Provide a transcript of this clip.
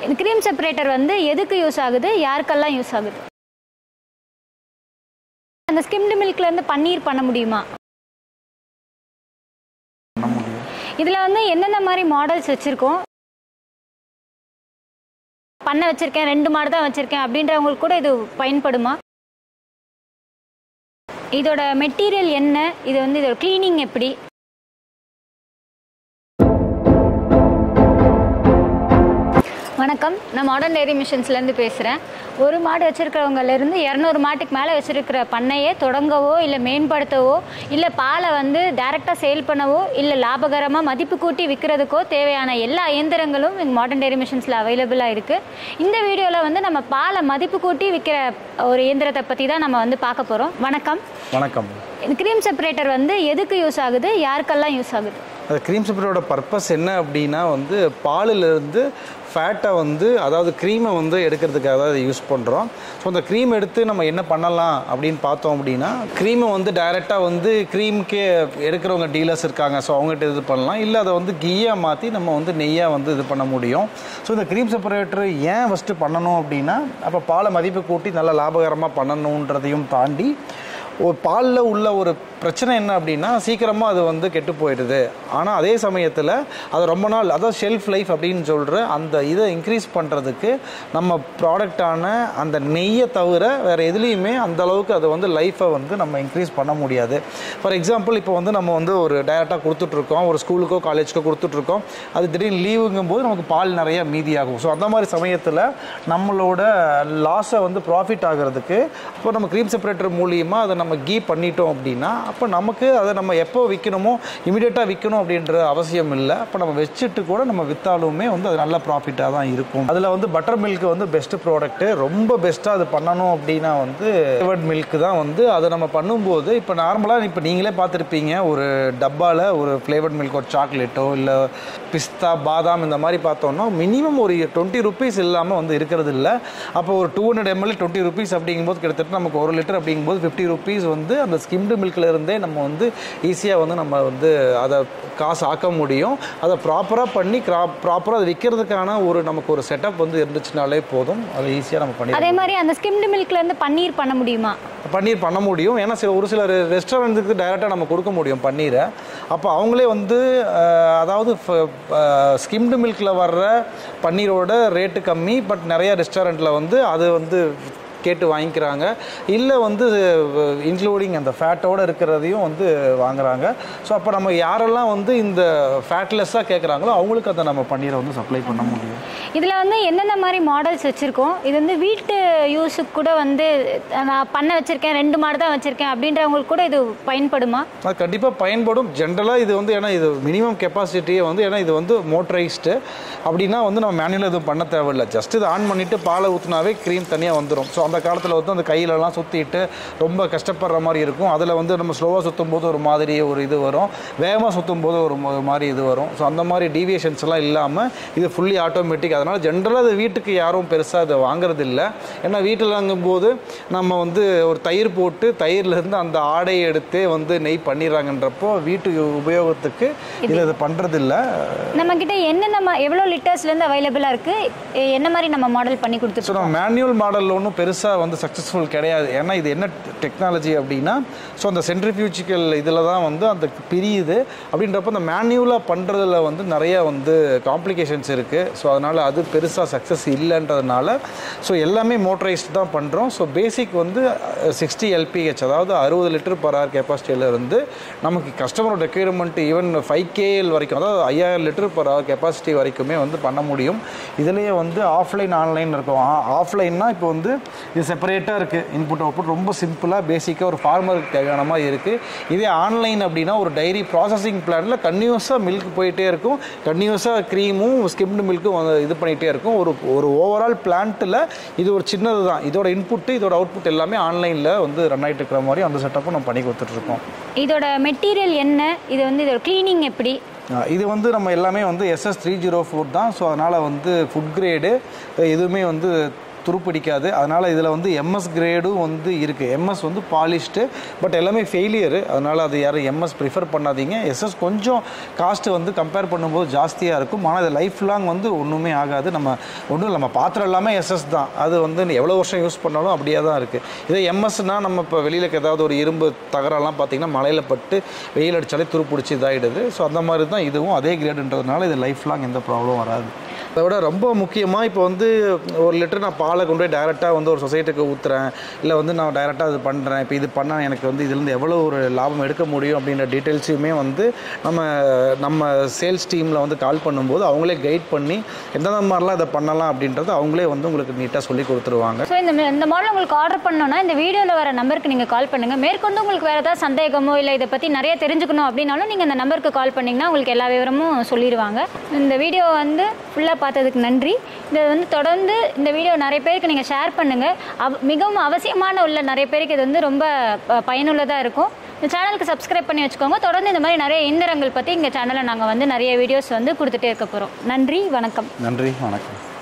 இந்த cream separator வந்து எதுக்கு யூஸ் ஆகுது யாருக்கெல்லாம் யூஸ் ஆகுது அந்த ஸ்கிம்டு மில்க்லேருந்து பன்னீர் பண்ண முடியுமா பண்ண முடியும் இதில் வந்து என்னென்ன மாதிரி மாடல்ஸ் வச்சுருக்கோம் பண்ண வச்சுருக்கேன் ரெண்டு மாடு தான் வச்சுருக்கேன் அப்படின்றவங்களுக்கு கூட இது பயன்படுமா இதோட மெட்டீரியல் என்ன இது வந்து இதோட க்ளீனிங் எப்படி வணக்கம் நான் மாடர்ன் டெய்ரி மிஷன்ஸ்லேருந்து பேசுகிறேன் ஒரு மாடு வச்சுருக்கிறவங்கலேருந்து இரநூறு மாட்டுக்கு மேலே வச்சுருக்கிற பண்ணையை தொடங்கவோ இல்லை மேம்படுத்தவோ இல்லை பாலை வந்து டைரெக்டாக சேல் பண்ணவோ இல்லை லாபகரமாக மதிப்பு கூட்டி விற்கிறதுக்கோ தேவையான எல்லா இயந்திரங்களும் இங்கே மாடர்ன் டெய்ரி மிஷன்ஸில் அவைலபிளாக இருக்குது இந்த வீடியோவில் வந்து நம்ம பாலை மதிப்பு கூட்டி விற்கிற ஒரு இயந்திரத்தை பற்றி தான் நம்ம வந்து பார்க்க போகிறோம் வணக்கம் வணக்கம் இந்த க்ரீம் செப்பரேட்டர் வந்து எதுக்கு யூஸ் ஆகுது யாருக்கெல்லாம் யூஸ் ஆகுது அது க்ரீம் செப்பரோட பர்பஸ் என்ன அப்படின்னா வந்து பாலிலிருந்து ஃபேட்டை வந்து அதாவது க்ரீமை வந்து எடுக்கிறதுக்காக தான் யூஸ் பண்ணுறோம் ஸோ அந்த க்ரீம் எடுத்து நம்ம என்ன பண்ணலாம் அப்படின்னு பார்த்தோம் அப்படின்னா க்ரீமை வந்து டைரெக்டாக வந்து க்ரீம்க்கே எடுக்கிறவங்க டீலர்ஸ் இருக்காங்க ஸோ அவங்ககிட்ட இது பண்ணலாம் இல்லை அதை வந்து கீயாக மாற்றி நம்ம வந்து நெய்யாக வந்து இது பண்ண முடியும் ஸோ இந்த க்ரீம் செப்பரேட்டர் ஏன் ஃபஸ்ட்டு பண்ணணும் அப்படின்னா அப்போ பாலை மதிப்பு கூட்டி நல்லா லாபகரமாக பண்ணணுன்றதையும் தாண்டி ஒரு பாலில் உள்ள ஒரு பிரச்சனை என்ன அப்படின்னா சீக்கிரமாக அது வந்து கெட்டு போயிடுது ஆனால் அதே சமயத்தில் அது ரொம்ப நாள் அதாவது ஷெல்ஃப் லைஃப் அப்படின்னு சொல்கிற அந்த இதை இன்க்ரீஸ் பண்ணுறதுக்கு நம்ம ப்ராடக்டான அந்த நெய்யை தவிர வேறு எதுலேயுமே அந்த அளவுக்கு அதை வந்து லைஃப்பை வந்து நம்ம இன்க்ரீஸ் பண்ண முடியாது ஃபார் எக்ஸாம்பிள் இப்போ வந்து நம்ம வந்து ஒரு டைரெக்டாக கொடுத்துட்ருக்கோம் ஒரு ஸ்கூலுக்கோ காலேஜ்க்கோ கொடுத்துட்ருக்கோம் அது திடீர்னு லீவுங்கும் போது நமக்கு பால் நிறைய மீதியாகும் ஸோ அந்த மாதிரி சமயத்தில் நம்மளோட லாஸை வந்து ப்ராஃபிட் ஆகிறதுக்கு இப்போ நம்ம க்ரீம் செப்பரேட்டர் மூலியமாக அதை நம்ம கீ பண்ணிட்டோம் அப்படின்னா அப்போ நமக்கு அதை நம்ம எப்போ விற்கணுமோ இமிடியேட்டாக விற்கணும் அப்படின்ற அவசியம் இல்லை அப்போ நம்ம வச்சுட்டு கூட நம்ம விற்றாலுமே வந்து அது நல்ல ப்ராஃபிட்டாக தான் இருக்கும் அதில் வந்து பட்டர் மில்க் வந்து பெஸ்ட் ப்ராடக்ட்டு ரொம்ப பெஸ்ட்டாக அது பண்ணணும் அப்படின்னா வந்து ஃப்ளேவர்ட் மில்க் தான் வந்து அதை நம்ம பண்ணும்போது இப்போ நார்மலாக இப்போ நீங்களே பார்த்துருப்பீங்க ஒரு டப்பாவில் ஒரு ஃப்ளேவர்ட் மில்க் ஒரு சாக்லேட்டோ இல்லை பிஸ்தா பாதாம் இந்த மாதிரி பார்த்தோம்னா மினிமம் ஒரு டுவெண்ட்டி ருபீஸ் இல்லாமல் வந்து இருக்கிறது இல்லை அப்போ ஒரு two hundred ML twenty rupees அப்படிங்கும்போது கிட்டத்தட்ட நமக்கு ஒரு லிட்டர் அப்படிங்கும்போது ஃபிஃப்டி ருபீஸ் வந்து அந்த ஸ்கிம்டு மில்க்ல இருந்தே நம்ம வந்து ஈஸியாக வந்து நம்ம வந்து அதை காசு ஆக்க முடியும் அதை ப்ராப்பராக பண்ணி ப்ராப்பராக அதை விற்கிறதுக்கான ஒரு நமக்கு ஒரு செட்டப் வந்து இருந்துச்சுனாலே போதும் அதை ஈஸியாக நம்ம பண்ணி அதே மாதிரி அந்த ஸ்கிம்டு மில்க்லேருந்து பன்னீர் பண்ண முடியுமா பன்னீர் பண்ண முடியும் ஏன்னா சில ஒரு சில ரெஸ்டாரண்ட்டுக்கு டைரெக்டாக நம்ம கொடுக்க முடியும் பன்னீரை அப்போ அவங்களே வந்து அஹ், அதாவது ஸ்கிம்டு மில்கில் வர்ற பன்னீரோட ரேட்டு கம்மி பட் நிறைய ரெஸ்டாரண்ட்டில் வந்து அது வந்து கேட்டு வாங்கிக்கிறாங்க இல்லை வந்து இன்க்ளூடிங் அந்த ஃபேட்டோடு இருக்கிறதையும் வந்து வாங்குறாங்க ஸோ அப்போ நம்ம யாரெல்லாம் வந்து இந்த ஃபேட்லெஸ்ஸாக கேட்குறாங்களோ அவங்களுக்கு அதை நம்ம பன்னீரை வந்து சப்ளை பண்ண முடியும் இதில் வந்து என்னென்ன மாதிரி மாடல்ஸ் வச்சுருக்கோம் இது வந்து வீட்டு யூஸுக்கு கூட வந்து நான் பண்ண வச்சுருக்கேன் ரெண்டு மாடு தான் வச்சுருக்கேன் அப்படின்றவங்களுக்கு கூட இது பயன்படுமா அது கண்டிப்பாக பயன்படும் ஜென்ரலாக இது வந்து ஏன்னா இது மினிமம் கெப்பாசிட்டியே வந்து ஏன்னா இது வந்து மோட்டரைஸ்டு அப்படின்னா வந்து நம்ம மேனுவல் எதுவும் பண்ண தேவையில்லை ஜஸ்ட் இது ஆன் பண்ணிவிட்டு பாலை ஊற்றினாவே க்ரீம் தனியாக வந்துடும் ஸோ அந்த காலத்தில் வந்து அந்த கையிலலாம் சுற்றிட்டு ரொம்ப கஷ்டப்படுற மாதிரி இருக்கும் அதில் வந்து நம்ம ஸ்லோவாக சுற்றும் போது ஒரு மாதிரி ஒரு இது வரும் வேகமாக சுற்றும் போது ஒரு ம- மாதிரி இது வரும் ஸோ அந்த மாதிரி டீவியேஷன்ஸ் எல்லாம் இல்லாமல் இது ஃபுல்லி ஆட்டோமேட்டிக் அதனால் ஜென்ரலாக அது வீட்டுக்கு யாரும் பெருசாக அதை வாங்குறது இல்லை ஏன்னா வீட்டில் போது நம்ம வந்து ஒரு தயிர் போட்டு தயிர்லேருந்து அந்த ஆடையை எடுத்தே வந்து நெய் பண்ணிடுறாங்கன்றப்போ வீட்டு உபயோகத்துக்கு இது இது பண்ணுறது இல்லை நம்மக்கிட்ட என்னென்ன மா- எவ்வளோ லிட்டர்ஸ்லேருந்து அவைலபிளாக இருக்குது என்ன மாதிரி நம்ம மாடல் பண்ணி ஸோ கொடுத்துருக்கோம் நம்ம மேனுவல் மாடலில் ஒன்றும் பெருசாக வந்து சக்ஸஸ்ஃபுல் கிடையாது ஏன்னா இது என்ன டெக்னாலஜி அப்படின்னா ஸோ அந்த சென்ட்ரிஃபியூஜிக்கல் இதில் தான் வந்து அந்த பிரியுது அப்படின்றப்போ அந்த மேனுவலாக பண்ணுறதுல வந்து நிறைய வந்து காம்ப்ளிகேஷன்ஸ் இருக்குது ஸோ அதனால் அது பெருசாக சக்ஸஸ் இல்லைன்றதுனால ஸோ எல்லாமே மோட்டரைஸ்டு தான் பண்ணுறோம் ஸோ பேசிக் வந்து சிக்ஸ்டி எல்பிஹெச் அதாவது அறுபது லிட்டர் பர் ஹவர் கெப்பாசிட்டியில் இருந்து நமக்கு கஸ்டமரோட ரெக்யர்மெண்ட் ஈவன் ஃபைவ் கேஎல் வரைக்கும் அதாவது ஐயாயிரம் லிட்டர் பர் ஹவர் கெப்பாசிட்டி வரைக்குமே வந்து பண்ண முடியும் இதுலேயே வந்து ஆஃப்லைன் ஆன்லைன் இருக்கும் ஆஃப்லைன்னா இப்போ வந்து இது செப்பரேட்டாக இருக்குது இன்புட் அவுட்புட் ரொம்ப சிம்பிளாக பேசிக்காக ஒரு ஃபார்மருக்கு தேவையான மாதிரி இருக்குது இதே ஆன்லைன் அப்படின்னா ஒரு டைரி ப்ராசஸிங் பிளானில் கன்டினியூஸாக மில்க் போயிட்டே இருக்கும் கன்டினியூஸாக க்ரீமும் ஸ்கிம்டு மில்க்கும் வந்து இது பண்ணிகிட்டே இருக்கும் ஒரு ஒரு ஓவரால் பிளான்ட்டில் இது ஒரு சின்னது தான் இதோட இன்புட்டு இதோட அவுட்புட் எல்லாமே ஆன்லைனில் வந்து ரன் ஆகிட்டு இருக்கிற மாதிரி அந்த செட்டப்பும் நம்ம பண்ணி கொடுத்துட்ருக்கோம் இதோட மெட்டீரியல் என்ன இது வந்து இதோட க்ளீனிங் எப்படி ஆஹ் இது வந்து நம்ம எல்லாமே வந்து எஸ்எஸ் த்ரீ ஜீரோ ஃபோர் தான் ஸோ அதனால் வந்து ஃபுட் கிரேடு எதுவுமே வந்து துருப்பிடிக்காது அதனால் இதில் வந்து எம்எஸ் கிரேடும் வந்து இருக்குது எம்எஸ் வந்து பாலிஷ்டு பட் எல்லாமே ஃபெயிலியரு அதனால் அது யாரும் எம்எஸ் ப்ரிஃபர் பண்ணாதீங்க எஸ்எஸ் கொஞ்சம் காஸ்ட்டு வந்து கம்பேர் பண்ணும்போது ஜாஸ்தியாக இருக்கும் ஆனால் இது லைஃப் லாங் வந்து ஒன்றுமே ஆகாது நம்ம ஒன்றும் நம்ம பாத்திரம் எல்லாமே எஸ்எஸ் தான் அது வந்து எவ்வளோ வருஷம் யூஸ் பண்ணாலும் அப்படியே தான் இருக்குது இதே எம்எஸ்னால் நம்ம இப்போ வெளியில் ஏதாவது ஒரு இரும்பு தகரெல்லாம் பார்த்தீங்கன்னா மழையில் பட்டு வெயில் அடித்தாலே துருப்பிடிச்சி இதாகிடுது ஸோ அந்த மாதிரி தான் இதுவும் அதே கிரேடுன்றதுனால இது லைஃப் லாங் எந்த ப்ராப்ளமும் வராது அதை விட ரொம்ப முக்கியமாக இப்போ வந்து ஒரு லிட்டர் நான் பாலை கொண்டு போய் டைரெக்டாக வந்து ஒரு சொசைட்டிக்கு ஊற்றுறேன் இல்லை வந்து நான் டைரெக்டாக அது பண்ணுறேன் இப்போ இது பண்ணால் எனக்கு வந்து இதுலேருந்து எவ்வளோ ஒரு லாபம் எடுக்க முடியும் அப்படின்ற டீட்டெயில்ஸையுமே வந்து நம்ம நம்ம சேல்ஸ் டீமில் வந்து கால் பண்ணும்போது அவங்களே கைட் பண்ணி எந்தெந்த மாதிரிலாம் இதை பண்ணலாம் அப்படின்றது அவங்களே வந்து உங்களுக்கு நீட்டாக சொல்லி கொடுத்துருவாங்க ஸோ இந்த இந்த மாடல் உங்களுக்கு ஆர்டர் பண்ணோன்னா இந்த வீடியோவில் வர நம்பருக்கு நீங்கள் கால் பண்ணுங்கள் மேற்கொண்டு உங்களுக்கு வேறு ஏதாவது சந்தேகமோ இல்லை இதை பற்றி நிறைய தெரிஞ்சுக்கணும் அப்படின்னாலும் நீங்கள் இந்த நம்பருக்கு கால் பண்ணிங்கன்னா உங்களுக்கு எல்லா விவரமும் சொல்லிடுவாங்க இந்த வீடியோ வந்து ஃபுல்லாக பார்த்ததுக்கு நன்றி இதை வந்து தொடர்ந்து இந்த வீடியோ நிறைய பேருக்கு நீங்கள் ஷேர் பண்ணுங்கள் அவ மிகவும் அவசியமான உள்ள நிறைய பேருக்கு இது வந்து ரொம்ப ப- பயனுள்ளதாக இருக்கும் இந்த சேனலுக்கு சப்ஸ்கிரைப் பண்ணி வச்சுக்கோங்க தொடர்ந்து இந்த மாதிரி நிறைய இயந்திரங்கள் பற்றி எங்கள் சேனலில் நாங்கள் வந்து நிறைய வீடியோஸ் வந்து கொடுத்துட்டே இருக்க போகிறோம் நன்றி வணக்கம் நன்றி வணக்கம்